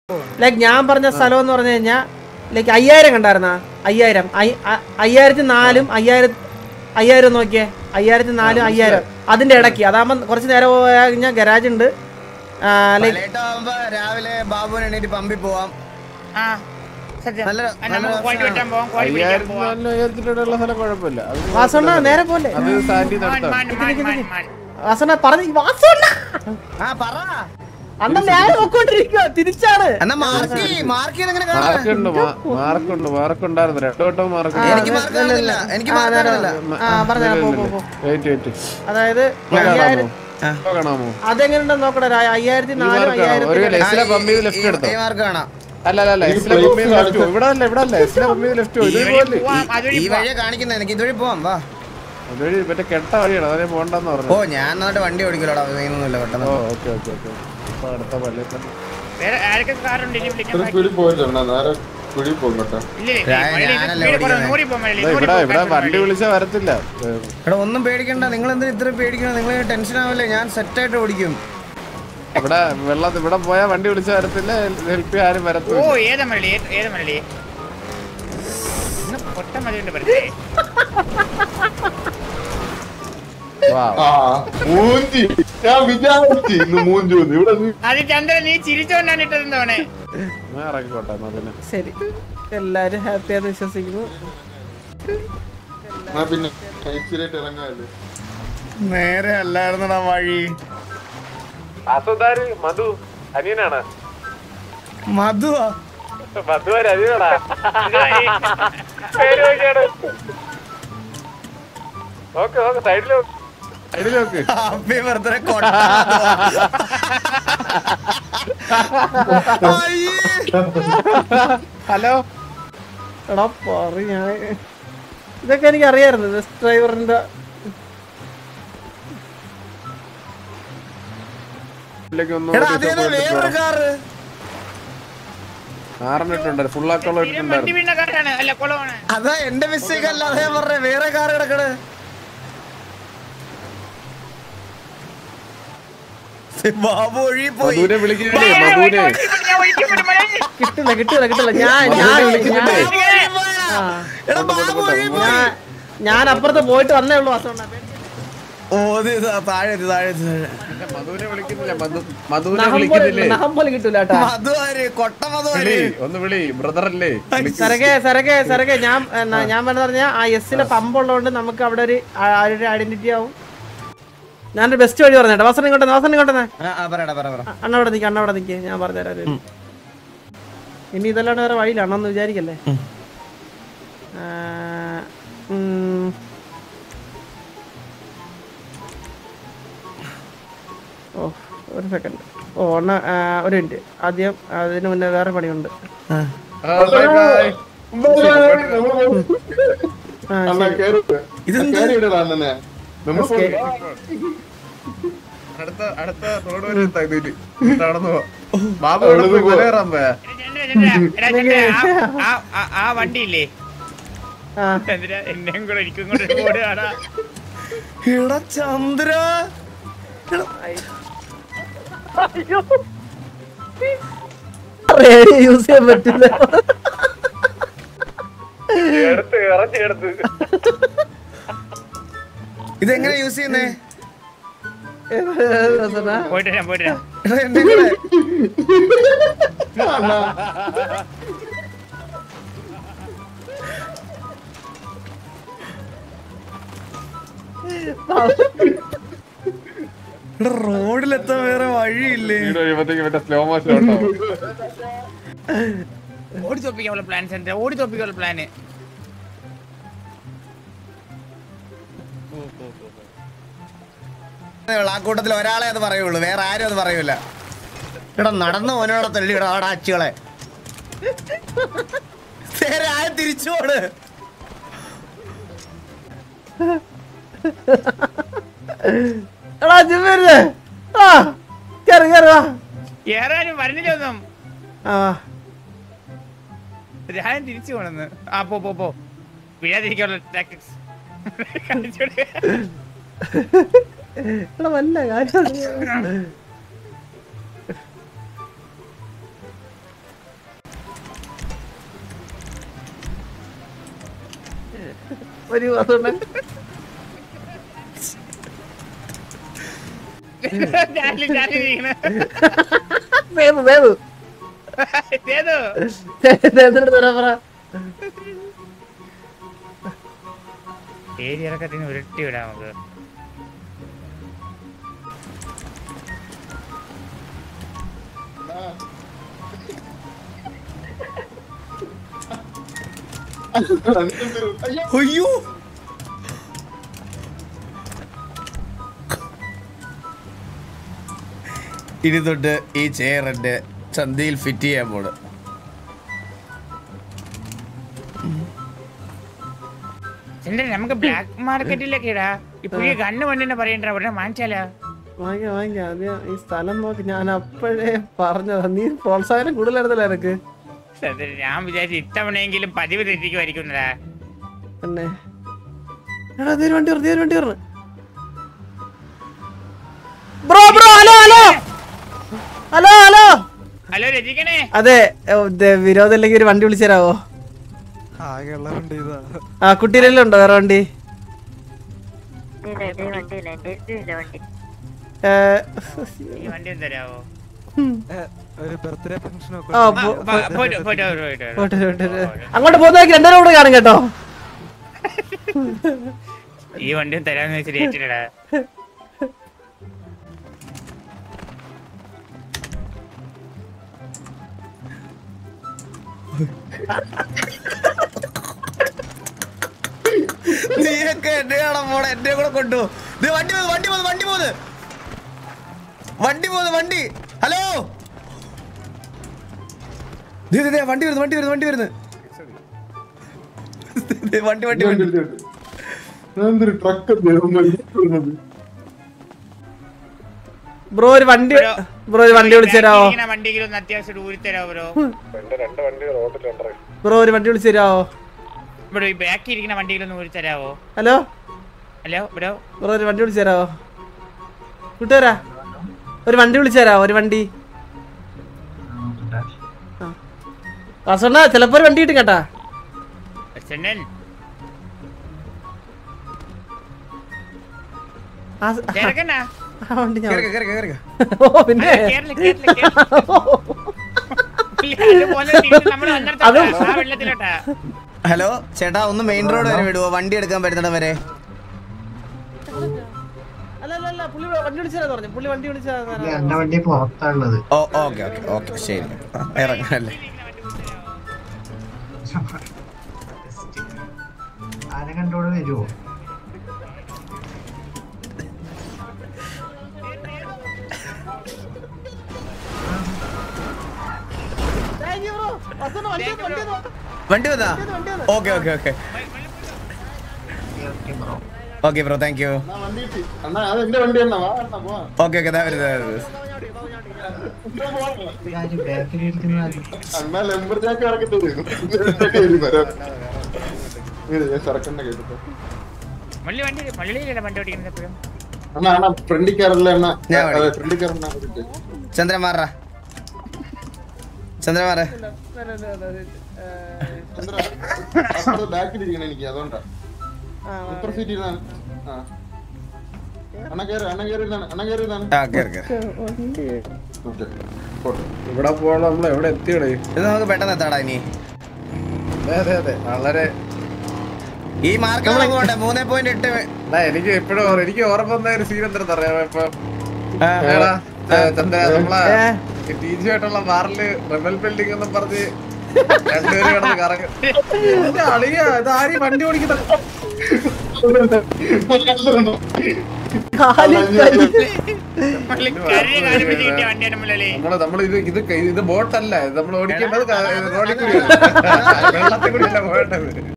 Like ഞാൻ പറഞ്ഞ സ്ഥലം എന്ന് പറഞ്ഞു കഴിഞ്ഞാൽ ലൈക്ക് അയ്യായിരം കണ്ടായിരുന്ന അയ്യായിരം അയ്- അ- അയ്യായിരത്തി നാലും അയ്യായിരം അയ്യായിരം നോക്കിയേ അയ്യായിരത്തി നാലും അയ്യായിരം അതിന്റെ ഇടയ്ക്ക് അതാകുമ്പോൾ കുറച്ച് നേരം പോയി കഴിഞ്ഞാൽ ഗരാജ് ഉണ്ട് ലൈക്ക് പലേട്ടാവുമ്പോ രാവിലെ ബാബുവിന് എണീറ്റ് പമ്പിൽ പോവാം ആ സത്യം നല്ല ആ, നമുക്ക് കോഴി വെട്ടാൻ പോവാം കോഴി പിടിക്കാൻ അയ്യായിരത്തി പോവാം നാലിനും അയ്യായിരത്തി രണ്ടിലുള്ള സ്ഥലം കുഴപ്പമില്ല അത് വാസണ്ണ നേരെ പോലെ അത് സാൻഡി മാൻ, നടത്താം മാൻ, മാൻ, മാൻ, മാൻ. വാസണ്ണ പറഞ്ഞു വാസണ്ണ ആ പറ അണ്ണൻ ഞാൻ നോക്കൊണ്ടിരിക്കുക തിരിച്ചാണ് എന്നാ മാർക്ക് മാർക്ക് ചെയ്ത് എങ്ങനെ കാണാൻ മാർക്കുണ്ട് മാർക്കുണ്ട് മാർക്കുണ്ടായിരുന്നു രണ്ടു വട്ടം മാർക്ക് എനിക്ക് മാർക്ക് കാണുന്നില്ല എനിക്ക് മാർക്ക് കാണുന്നില്ല ആ പറഞ്ഞ പോ പോ പോ വെയിറ്റ് വെയിറ്റ് അതായത് കാണാമോ അയ്യായിരം ഇപ്പൊ കാണാമോ അതെങ്ങനെയുണ്ടെന്ന് നോക്കട്ടെ ഒരു അയ്യായിരത്തി ഈ നാലും മാർക്ക് കാണാം ഒരു അയ്യായിരത്തി എസിലെ പമ്പ് ചെയ്ത് ലെഫ്റ്റ് എടുത്തോ ഈ മാർക്ക് കാണാം അല്ല അല്ല അല്ല എസിലെ പമ്പ് ചെയ്ത് ലെഫ്റ്റ് ഇവിടെ അല്ല ഇവിടെ അല്ല എസിലെ പമ്പ് ചെയ്ത് ലെഫ്റ്റ് ഇത് ഇതുവഴി പോലെ പോവാം, അതുവഴി ഈ പോവാം. വഴിയെ കാണിക്കുന്നത് എനിക്ക് ഇതുവഴി പോവാം വാ അതുവഴി മറ്റേ കെട്ട വഴിയാണ് അതേ പോണ്ടെന്ന് ഓ പറഞ്ഞു ഞാൻ എന്നിട്ട് വണ്ടി ഓടിക്കലോടാ ചെയ്യുന്നൊന്നുമില്ല ഓ പെട്ടെന്ന് ഓക്കെ ഓക്കെ ഓക്കെ അപ്പൊ അടുത്ത പള്ളിയിൽ തന്നെ വേറെ ആരൊക്കെ കാറുണ്ട് ഇനി വിളിക്കാൻ ഒരു ബാക്കി? കുഴി പോയിട്ടുണ്ട് നേരെ കുഴി പോകട്ടെ ഇല്ല, ഇല്ല, ഞാൻ- മലയിൽ ഇത് ഞാനല്ലേ സ്പീഡ് കുറവ്, ഓടിക്കുന്നെ. നൂറിൽ പോകാൻ മലയിൽ, ദാ നൂറിൽ ഇവിടെ പോകാൻ ഇവിടെ മലയിൽ. വണ്ടി വിളിച്ചാൽ വരത്തില്ല ഏ, എടാ ഒന്നും പേടിക്കണ്ട നിങ്ങൾ എന്തിനാ ഇത്ര പേടിക്കണം നിങ്ങൾ ടെൻഷൻ ആവില്ലേ ഞാൻ സെറ്റ് ആയിട്ട് ഓടിക്കും ഇവിടെ വെള്ളത്തിൽ ഇവിടെ പോയാൽ വണ്ടി വിളിച്ചാൽ വരത്തില്ല ഹെൽപ്പ് ചെയ്യാൻ ആരും ഓ വരത്തില്ല ഏതാ മലി ഏതാ മലി ഇന്ന് പൊട്ട മലയുണ്ട് വെറുതെ വാ ആ മൂഞ്ചി ഞാൻ വിചാരിച്ചു ഇന്ന് മൂഞ്ചൂന്ന് ഇവിടെ നീ അത് ചന്ദ്രൻ നീ ചിരിച്ചോണ്ടാണ് ഇട്ടതെന്തോണേ ഞാൻ ഇറങ്ങിക്കോട്ടെ എന്നാ പിന്നെ ശരി എല്ലാരും ഹാപ്പിയാന്ന് വിശ്വസിക്കുന്നു ഞാൻ പിന്നെ ഇച്ചിരിയായിട്ട് ഇറങ്ങാല്ലേ നേരെ അല്ലായിരുന്നടാ വഴി അസുതാര് മധു അനിയനാണ് മധുവാ മധുവാര് അനിയനാടാ പേര് നോക്കിയാണ് നോക്ക് നോക്ക് സൈഡിൽ സൈഡിൽ നോക്ക് ഹാപ്പി ബർത്ത്ഡേ കൊട്ട ഹലോ എടാ പറ ഞാൻ ഇതൊക്കെ എനിക്ക് അറിയായിരുന്നു ബസ് ഡ്രൈവറിന്റെ എടാ അതേതാ വേറൊരു കാറ് ആറിനിട്ടുണ്ട് ഫുള്ളാക്കോളം വണ്ടി ഇട്ടുണ്ടായിരുന്നു വീണ കാറാണ് അല്ല കുളമാണ് അതാ എന്റെ മിസ്റ്റേക്ക് അല്ല അതേ പറഞ്ഞ വേറെ കാർ കിടക്കണ് ബാബു ഒഴി പോയി മധുവിനെ വിളിക്കുന്നില്ലേ മധുവിനെ ഞാൻ ഒഴിക്കും വിടും, മലയിൽ. കിട്ടില്ല കിട്ടില്ല കിട്ടില്ല ഞാൻ ഞാൻ വിളിക്കുന്നില്ലേ? ഞാൻ- ബാബു ഒഴി പോയടാ. ആ. എടാ ബാബു ഒഴി പോയി ഞാൻ ഞാൻ അപ്പുറത്ത് പോയിട്ട് വന്നേ ഉള്ളൂ വാസവണ്ണ ഓ ഇത് ഇതാ, താഴെ എത്തി, താഴെ എത്തി, താഴെ. മധുവിനെ വിളിക്കുന്നില്ല മധു മധുവിനെ നഹം പോലെ വിളിക്കുന്നില്ലേ നഹം പോലെ കിട്ടൂല കേട്ടാ മധു ആര് കൊട്ട മധു ആര് വിളി ഒന്ന് വിളി ബ്രദർ അല്ലേ സരകെ സരകെ സരകെ ഞാൻ എന്നാ, ഞാൻ പറഞ്ഞ പറഞ്ഞാൽ ആ എസ്സിലെ പമ്പ് ഉള്ളതുകൊണ്ട് നമുക്ക് അവിടെ ഒരു ആ- ആ ഒരു ഐഡന്റിറ്റി ആവും ഞാനൊരു ബെസ്റ്റ് വഴി പറഞ്ഞേട്ടാ വാസന ഇങ്ങോട്ടെ വാസന ഇങ്ങോട്ടെ ആ, ആ, പറയടാ പറ പറ അണ്ണ അവിടെ നിൽക്കുക അണ്ണ അവിടെ നിൽക്കുക ഞാൻ പറഞ്ഞുതരാം ഒരു വഴി. ഇനി ഇതല്ലാണ്ട് വേറെ വഴിയില്ല അണ്ണന്ന് വിചാരിക്കല്ലേ ആ, ഉം. ഓ ഒരു സെക്കൻഡ് ഓ അണ്ണ ആ, ഒരു മിനിറ്റ് ആദ്യം അതിന് മുന്നേ വേറെ പണിയുണ്ട് ആ, bye bye. ആ അണ്ണാ കേറി കേറി ഇടടാ അണ്ണനെ നമ്മൾ ഓക്കെ അടുത്ത അടുത്ത റോഡ് വരെ എത്താം ഇതില്. നടന്നു പോ. ബാബു എവിടെ പോയി മല കയറാൻ പോയാ ചന്ദ്ര, ചന്ദ്ര, എടാ ചന്ദ്ര, ആ- ആ- ആ- ആ വണ്ടിയില്ലേ ആ ചന്ദ്ര എന്നെയും കൂടെ എനിക്കും കൂടെ ഓടുകയാടാ എടാ ചന്ദ്ര റേഡിയോ യൂസ് ചെയ്യാൻ പറ്റില്ല എടുത്ത് ഇറച്ചി എടുത്ത് ഇതെങ്ങനെ യൂസ് ചെയ്യുന്നേ പോയിട്ട് വരാം പോയിട്ട് വരാം എടാ എന്റെ കൂടെ എടാ റോഡിലെത്താൻ വേറെ വഴിയില്ലേ വീട് കഴിയുമ്പത്തേക്ക് മറ്റേ സ്ലോ മോഷൻ ഉണ്ടാവും ഓടി തോപ്പിക്കാനുള്ള പ്ലാൻ ചന്ദ്ര ഓടി തോപ്പിക്കാനുള്ള പ്ലാന് ആ കൂട്ടത്തിൽ ഒരാളെ അത് പറയുള്ളൂ വേറെ ആരും അത് പറയൂല എടാ നടന്നു ഓനോടെ തള്ളിയിടാ ആടാ അച്ചുകളെ നേരെ ആയ തിരിച്ചോട് എടാ ജിമ്മരുത് ആ കേറി കേറി വാ ഏറാനും വരുന്നില്ല ഒന്നും ആ ഞാൻ തിരിച്ചു പോണെന്ന് ആ പോ പോ പോ വീഴാതിരിക്കാനുള്ള ടാക്ടിക്സ് എടാ വല്ല കാര്യം ഒരു വാസുണ്ണൻ ചാലി ചാലി ഇരിക്കണ്. വേവ് വേവ് ഏതോ എന്നിട്ട് തരാൻ പറ ഏരി ഇറക്കത്തിന് ഉരുട്ടി വിടാം നമുക്ക് അയ്യോ ഇനി തൊട്ട് ഈ ചെയർ എന്റെ ചന്തയിൽ ഫിറ്റ് ചെയ്യാൻ പോണ് എന്താ നമുക്ക് ബ്ലാക്ക് മാർക്കറ്റിലൊക്കെ ഇടാ ഈ പുതിയ കണ്ണ് വണ്ടിനെ പറയണ്ട ഉടനെ വാങ്ങിച്ചാലോ വാങ്ങിക്കാം വാങ്ങിക്കാം ആദ്യം ഈ സ്ഥലം നോക്കി ഞാൻ അപ്പോഴേ പറഞ്ഞതാ നീ പ്രോത്സാഹനം കൂടുതലായിരുന്നല്ലോ എനക്ക് സത്യം, ഞാൻ വിചാരിച്ചു ഇത്തവണയെങ്കിലും പതിവ് തെറ്റിക്കുമായിരിക്കുന്നതാ തന്നെ എടാ ദേ ഒരു വണ്ടി പറഞ്ഞു ഒരു വണ്ടി പറഞ്ഞു bro bro hello hello hello hello hello രചിക്കണേ അതെ ഓ, ദേ, വിരോധം ഇല്ലെങ്കിൽ ഒരു വണ്ടി വിളിച്ചു തരാവോ ആകെയുള്ള വണ്ടി ഇതാ ആ കുട്ടിയിലെല്ലാം ഉണ്ടോ വേറെ വണ്ടി ഇല്ല ഇത് വണ്ടിയില്ല എന്റെ അടുത്തില്ല വണ്ടി ഏ, ഈ വണ്ടി ഒന്ന് തരാവോ ഏ, ഒരു ബർത്ത്ഡേ ഫംഗ്ഷൻ ഒക്കെ ആ, ആ, പോ- പോ- പോയിട്ട് പോയിട്ട് വരൂ, പോയിട്ട് വരൂ. പോട്ടെ, പോട്ടെ, പോട്ടെ. അങ്ങോട്ട് പോകുന്നവർക്ക് രണ്ടുപേരും കൂടെ കാണും കേട്ടോ ഈ വണ്ടി തരാന്ന് വെച്ചിട്ട് ഏറ്റില്ലടാ നീയൊക്കെ എന്നെയാണോ പോണെ എന്നെ കൂടെ കൊണ്ടു ദേ വണ്ടി പോന്ന് വണ്ടി പോന്ന് വണ്ടി പോന്ന് വണ്ടി പോന്ന് വണ്ടി ഹലോ ദേ, ദേ, ദേ, വണ്ടി വരുന്നു വണ്ടി വരുന്നു വണ്ടി വരുന്നു ദേ, വണ്ടി വണ്ടി വണ്ടി എന്തൊരു ട്രക്ക് വരുന്നത് ബ്രോ ഒരു വണ്ടി ബ്രോ ഒരു വണ്ടി വിളിച്ചു തരാവോ ഇങ്ങനെ വണ്ടിയെങ്കിലും ഒന്ന് അത്യാവശ്യം ഊരി തരാവോ ബ്രോ ബ്രോ ഒരു വണ്ടി വിളിച്ചു തരാവോ ഇവിടെ ഈ ബാക്കി ഇരിക്കുന്ന വണ്ടികളൊന്ന് ഊരി തരാവോ ഹലോ ഹലോ ബ്രോ ബ്രോ ഒരു വണ്ടി വിളിച്ചു തരാവോ കൂട്ടുകാരാ ഒരു വണ്ടി വിളിച്ചു തരാവോ ഒരു വണ്ടി വാസണ്ണ ചിലപ്പോ ഒരു വണ്ടി കിട്ടും കേട്ടാ ചെന്നൻ ആ സ- തിരക്കണ്ണാ ആ വണ്ടി ഞാൻ കേറിക്കോ, കേറിക്കോ, കേറിക്കോ. ഓ പിന്നെ കേരള കേരള അതുപോലെ തിരിച്ച് നമ്മള് അന്നേരത്തെ അതും- ആ വെള്ളത്തിലോട്ടാ ഹലോ ചേട്ടാ ഒന്ന് മെയിൻ റോഡ് വരെ വിടുവോ വണ്ടി എടുക്കാൻ പറ്റുന്നിടം വരെ അല്ല അല്ല അല്ല പുള്ളി വണ്ടി വിളിച്ചു തരാന്ന് പറഞ്ഞു പുള്ളി വണ്ടി വിളിച്ചു എന്റെ വണ്ടി പുറത്താണുള്ളത് ഓ ഓക്കെ ഓക്കെ ഓക്കെ ശരി ആ, ഇറങ്ങാല്ലേ ആരെ കണ്ടോടെ വരുമോ വണ്ടി വന്നാ okay okay okay okay bro thank you അണ്ണാ വണ്ടി കിട്ടി അണ്ണാ അത് എന്റെ വണ്ടി അണ്ണാ വാ അണ്ണാ പോവാ ഓക്കെ ഓക്കെ വരുന്നത് ആര് ബാക്കിൽ ഇരിക്കുന്ന ആര് അണ്ണാ ലെമ്പർ ജാക്ക് ഇറക്കി തരും ഞാൻ സർക്കണ്ട കേട്ടോ മള്ളി വണ്ടി മള്ളിയിലല്ല വണ്ടി ഓടിക്കുന്നത് എപ്പോഴും അണ്ണാ അണ്ണാ ഫ്രണ്ടിൽ കയറല്ലേ അണ്ണാ ഞാൻ വണ്ടി. അതെ ഫ്രണ്ടിൽ കയറണ ചന്ദ്രൻ മാറ ചന്ദ്രൻ മാറ ബാക്കിൽ ഇരിക്കണം എനിക്ക് അതുകൊണ്ടാ ഇപ്പുറ സീറ്റ് ഇരുന്നാണ് ആ അണ്ണ കയറി അണ്ണ കയറി ഇരുന്നാണ് അണ്ണ കയറി ഇരുന്നാണ് ആ കേറി കേറി ഓക്കെ പോട്ടെ ഇവിടെ പോകണം നമ്മൾ എവിടെ എത്തിയടേ ഇത് നമുക്ക് പെട്ടെന്ന് എത്താടാ ഇനി അതെ അതെ അതെ വളരെ ഈ മാർക്കറ്റ് പോകണ്ടേ മൂന്നേ പോയിന്റ് എട്ട് എടാ, എനിക്ക് എപ്പോഴും എനിക്ക് ഓർമ്മ വന്ന ഒരു സീൻ എന്താ അറിയാമോ ഇപ്പൊ ആ, എടാ, ഏ, ചന്ദ്ര നമ്മളെ ഏ. ടി ജി ആയിട്ടുള്ള ബാറില് റെബൽ ബിൽഡിംഗ് എന്നും പറഞ്ഞ് രണ്ടുപേരും കിടന്ന് കറങ്ങും എന്റെ അളിയ ഇത് ആര് വണ്ടി ഓടിക്കുന്ന കാലി കരി. മള്ളി കരയെ കാലിപ്പിച്ച് കിട്ടിയ വണ്ടിയാണ് മള്ളി നമ്മള് നമ്മള് ഇത് ഇത് ഇത് ബോട്ടല്ല ഇത് നമ്മൾ ഓടിക്കേണ്ടത് റോഡിൽ കൂടിയാണ് വെള്ളത്തിൽ കൂടിയല്ല പോകേണ്ടത്